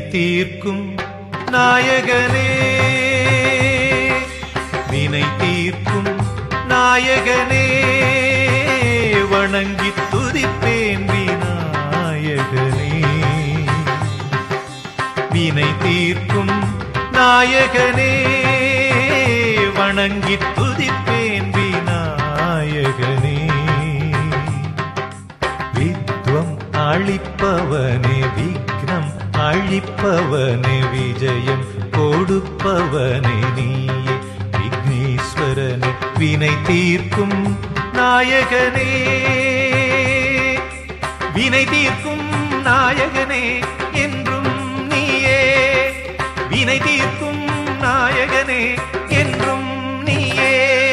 தீர்க்கும் நாயகனே வினை தீர்க்கும் நாயகனே வணங்கி துதிப்பேன் விநாயகனே வினை தீர்க்கும் நாயகனே வணங்கி துதிப்பேன் விநாயகனே வித்வம் அழிப்பவனே விக்னம் அழிப்பவனே விஜயம் கொடுப்பவனே நீயே விக்னேஸ்வரனே வினை தீர்க்கும் நாயகனே வினை தீர்க்கும் நாயகனே என்றும் நீயே வினை தீர்க்கும் நாயகனே என்றும் நீயே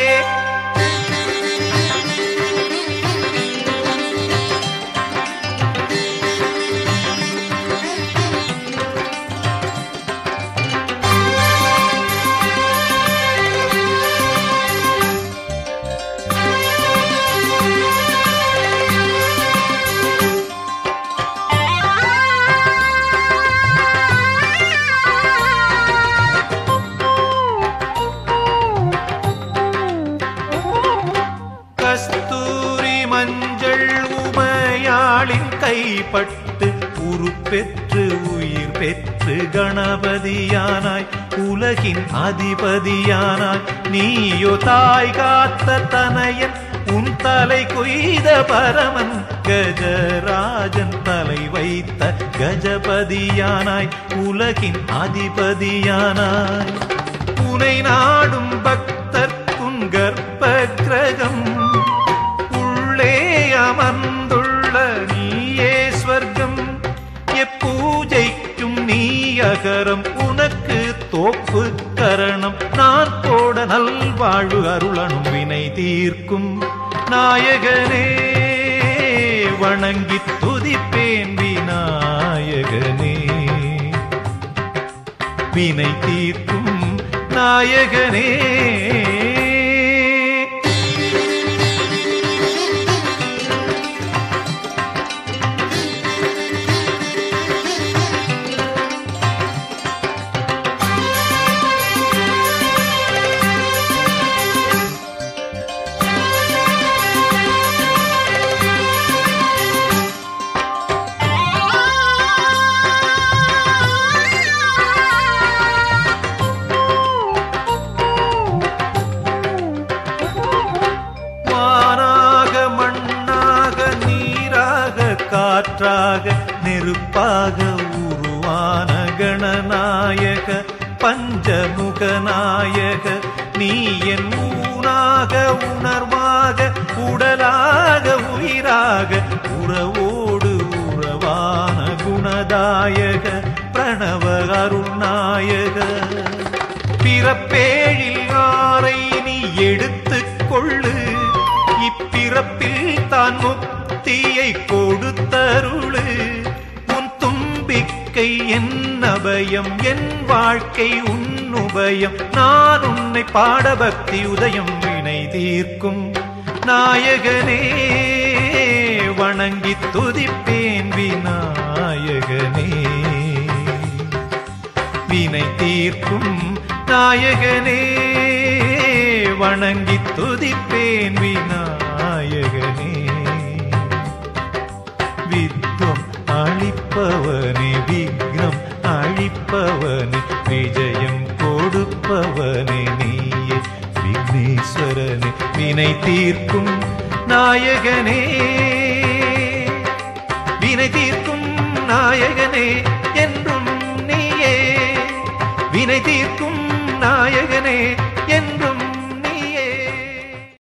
கஸ்தூரி மஞ்சள் உமையாளின் கைப்பட்டு உருப்பெற்று உயிர் பெற்று கணபதியானாய் உலகின் அதிபதியானாய் நீயோ தாய் காத்த தனையன் உன் தலை கொய்த பரமன் கஜராஜன் தலை வைத்த கஜபதியானாய் உலகின் அதிபதியானாய் உனை நாடும் பக்தர்க்குன் கர்ப்ப கிரகம் உள்ளே அமர்ந்துள்ள நீயே ஸ்வர்க்கம் எப்பூஜைக்கும் நீ அகரம் உனக்கு தோப்பு கரணம் நான் போட நல்வாழ்வு அருளனும் வினை தீர்க்கும் நாயகனே வணங்கி துதிப்பேன் விநாயகனே வினை தீர்க்கும் நாயகனே வானாக மண்ணாக நீராக காற்றாக நெருப்பாக உருவான கணநாயக பஞ்சமுகநாயக நீ என் ஊனாக உணர்வாக உடலாக உயிராக உறவோடு உறவான குணதாயக பிரணவ அருள்நாயக பிறப்பேழில் ஆரை நீ எடுத்துக் கொள்ளு இப்பிறப்பில் தான் முக்தியை கொடுத்தருளு உன் தும்பிக்கை என் அபயம் என் வாழ்க்கை உன் உபயம் நான் உன்னை பாட பக்தி உதயம் வினை தீர்க்கும் நாயகனே வணங்கி துதிப்பேன் விநாயகனே வினை தீர்க்கும் நாயகனே வணங்கி துதிப்பேன் விநாயகனே வித்வம் அழிப்பவனே விக்னம் அழிப்பவனே விஜயம் கொடுப்பவனே நீயே விக்னேஸ்வரனே வினை தீர்க்கும் நாயகனே வினை தீர்க்கும் நாயகனே என்றும் நீயே வினை தீர்க்கும் நாயகனே என்